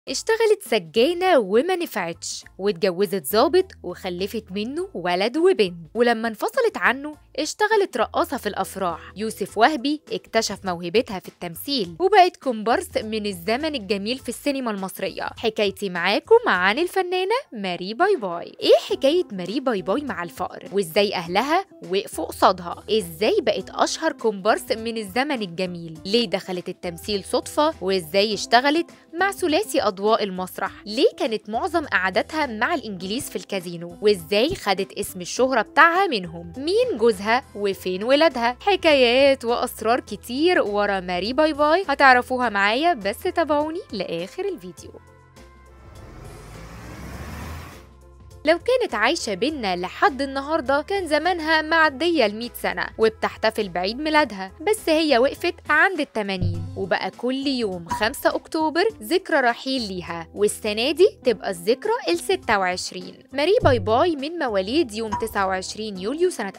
اشتغلت سجانة وما نفعتش واتجوزت ظابط وخلفت منه ولد وبنت ولما انفصلت عنه اشتغلت رقاصة في الأفراح يوسف وهبي اكتشف موهبتها في التمثيل وبقت كومبارس من الزمن الجميل في السينما المصرية حكايتي معاكم عن الفنانة ماري باي باي ايه حكاية ماري باي باي مع الفقر وازاي أهلها وقفوا قصادها ازاي بقت أشهر كومبارس من الزمن الجميل ليه دخلت التمثيل صدفة وازاي اشتغلت مع ثلاثي أضواء المسرح ليه كانت معظم قعداتها مع الإنجليز في الكازينو وإزاي خدت اسم الشهرة بتاعها منهم مين جوزها وفين ولادها حكايات وأسرار كتير ورا ماري باي باي هتعرفوها معايا بس تابعوني لآخر الفيديو لو كانت عايشة بينا لحد النهاردة كان زمانها معدية المية سنة وبتحتفل بعيد ميلادها بس هي وقفت عند التمانين وبقى كل يوم 5 أكتوبر ذكرى رحيل ليها والسنة دي تبقى الذكرى ال 26 ماري باي باي من مواليد يوم 29 يوليو سنة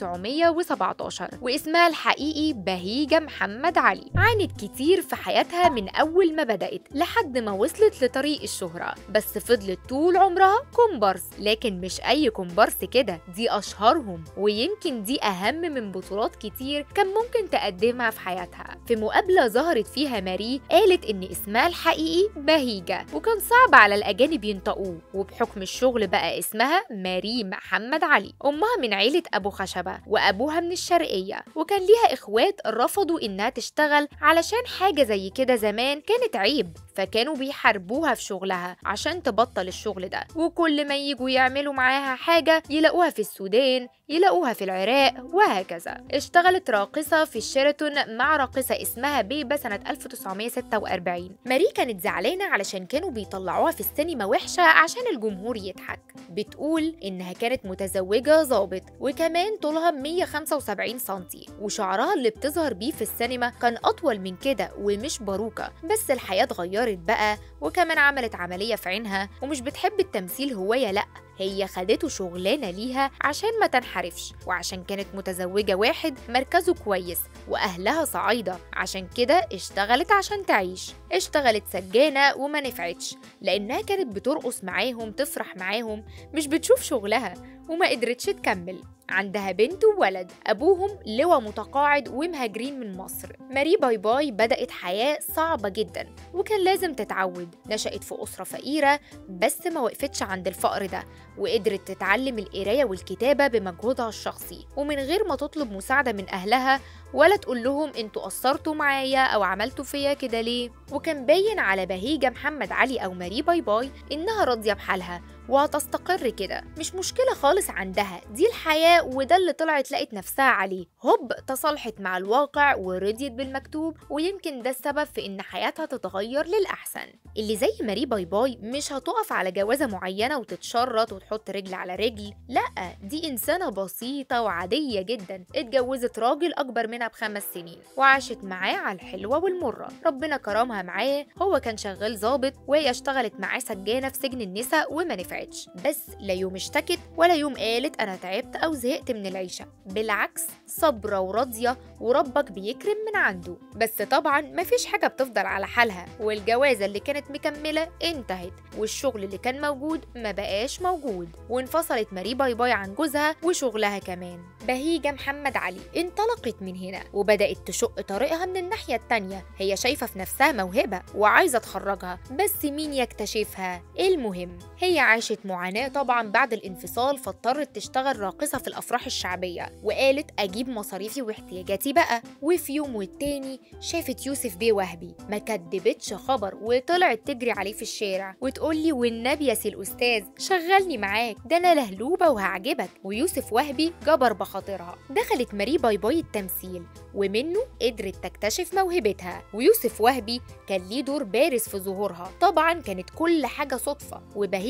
1917 واسمها الحقيقي بهيجة محمد علي عانت كتير في حياتها من أول ما بدأت لحد ما وصلت لطريق الشهرة بس فضلت طول عمرها كومبارس لكن مش أي كومبارس كده دي أشهرهم ويمكن دي أهم من بطولات كتير كان ممكن تقدمها في حياتها في مقابلة ظهرت فيها ماري قالت إن اسمها الحقيقي بهيجة وكان صعب على الأجانب ينطقوه وبحكم الشغل بقى اسمها ماري محمد علي أمها من عيلة أبو خشبة وأبوها من الشرقية وكان ليها إخوات رفضوا إنها تشتغل علشان حاجة زي كده زمان كانت عيب فكانوا بيحاربوها في شغلها عشان تبطل الشغل ده وكل ما يجوا يعملوا معاها حاجة يلاقوها في السودان يلاقوها في العراق وهكذا اشتغلت راقصة في الشيراتون مع راقصة اسمها بيبة سنة 1946 ماري كانت زعلانة علشان كانوا بيطلعوها في السينما وحشة عشان الجمهور يضحك بتقول إنها كانت متزوجة ظابط وكمان طولها 175 سنتي وشعرها اللي بتظهر بيه في السينما كان أطول من كده ومش باروكة بس الحياة اتغيرت بقى وكمان عملت عملية في عينها ومش بتحب التمثيل هواية لأ هي خدته شغلانة ليها عشان ما تنحرفش وعشان كانت متزوجة واحد مركزه كويس وأهلها صعايدة عشان كده اشتغلت عشان تعيش اشتغلت سجانة وما نفعتش لأنها كانت بترقص معاهم تفرح معاهم مش بتشوف شغلها وما قدرتش تكمل عندها بنت وولد أبوهم لواء متقاعد ومهاجرين من مصر ماري باي باي بدأت حياة صعبة جدا وكان لازم تتعود نشأت في أسرة فقيرة بس ما وقفتش عند الفقر ده وقدرت تتعلم القراية والكتابة بمجهودها الشخصي ومن غير ما تطلب مساعدة من أهلها ولا تقول لهم انتوا قصرتوا معايا او عملتوا فيا كده ليه وكان باين على بهيجة محمد علي او ماري باي باي انها راضية بحالها وهتستقر كده مش مشكلة خالص عندها دي الحياة وده اللي طلعت لقت نفسها عليه هوب تصالحت مع الواقع ورضيت بالمكتوب ويمكن ده السبب في ان حياتها تتغير للأحسن اللي زي ماري باي باي مش هتقف على جوازة معينة وتتشرط وتحط رجل على رجل لا دي إنسانة بسيطة وعادية جدا اتجوزت راجل أكبر منها بخمس سنين وعاشت معاه على الحلوة والمرة ربنا كرمها معاه هو كان شغال ظابط وهي اشتغلت معاه سجانة في سجن النساء وما نفعتش بس لا يوم اشتكت ولا يوم قالت أنا تعبت أو زهقت من العيشة بالعكس صبرة وراضية وربك بيكرم من عنده بس طبعا مفيش حاجة بتفضل على حالها والجوازة اللي كانت مكملة انتهت والشغل اللي كان موجود ما بقاش موجود وانفصلت ماري باي باي عن جوزها وشغلها كمان بهيجة محمد علي انطلقت من هنا وبدأت تشق طريقها من الناحية التانية هي شايفة في نفسها موهبة وعايزة تخرجها بس مين يكتشفها المهم هي عاشت معاناة طبعا بعد الانفصال فاضطرت تشتغل راقصة في الأفراح الشعبية وقالت أجيب مصاريفي واحتياجاتي بقى وفي يوم والتاني شافت يوسف بيه وهبي ما كدبتش خبر وطلعت تجري عليه في الشارع وتقولي والنبي يا سي الأستاذ شغلني معاك ده أنا لهلوبة وهعجبك ويوسف وهبي جبر بخاطرها دخلت ماري باي باي التمثيل ومنه قدرت تكتشف موهبتها ويوسف وهبي كان ليه دور بارز في ظهورها طبعا كانت كل حاجة صدفة وبهيجة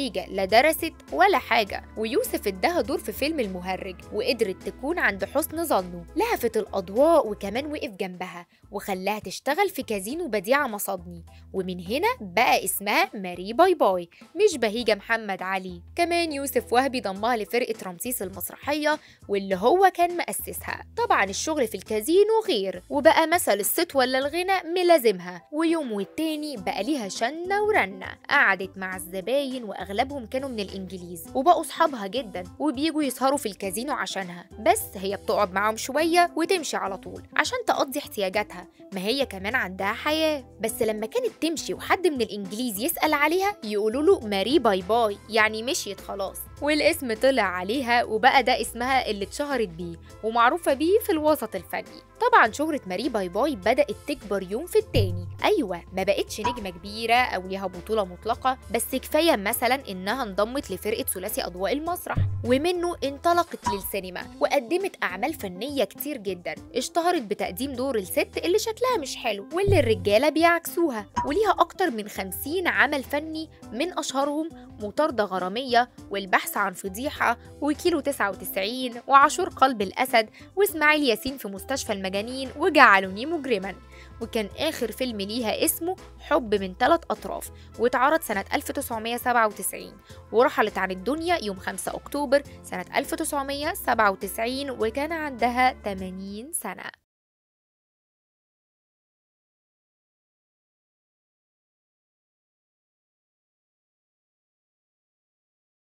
لا درست ولا حاجة ويوسف اداها دور في فيلم المهرج وقدرت تكون عند حسن ظنه لهفت الأضواء وكمان وقف جنبها وخلاها تشتغل في كازينو بديعة مصادني ومن هنا بقى اسمها ماري باي باي مش بهيجة محمد علي كمان يوسف وهبي ضمها لفرقة رمسيس المسرحية واللي هو كان مؤسسها طبعا الشغل في الكازينو غير وبقى مثل الصيت ولا الغنى ملازمها ويوم والتاني بقى ليها شنة ورنة قعدت مع الزباين وأغلبهم كانوا من الإنجليز وبقوا صحابها جدا وبيجوا يسهروا في الكازينو عشانها بس هي بتقعد معاهم شوية وتمشي على طول عشان تقضي احتياجاتها ما هي كمان عندها حياة بس لما كانت تمشي وحد من الإنجليز يسأل عليها يقولوا له ماري باي باي يعني مشيت خلاص والاسم طلع عليها وبقى ده اسمها اللي اتشهرت بيه ومعروفة بيه في الوسط الفني طبعا شهرة ماري باي باي بدأت تكبر يوم في التاني أيوة ما بقتش نجمة كبيرة أو ليها بطولة مطلقة بس كفاية مثلا إنها انضمت لفرقة ثلاثي أضواء المسرح ومنه انطلقت للسينما وقدمت أعمال فنية كتير جدا اشتهرت بتقديم دور الست اللي شكلها مش حلو واللي الرجالة بيعكسوها وليها أكتر من خمسين عمل فني من أشهرهم مطاردة غرامية والبحث عن فضيحة وكيلو 99 وعاشور قلب الأسد وإسماعيل ياسين في مستشفى المجانين وجعلوني مجرما وكان آخر فيلم ليها اسمه حب من ثلاث أطراف واتعرض سنة 1997 ورحلت عن الدنيا يوم 5 أكتوبر سنة 1997 وكان عندها 80 سنة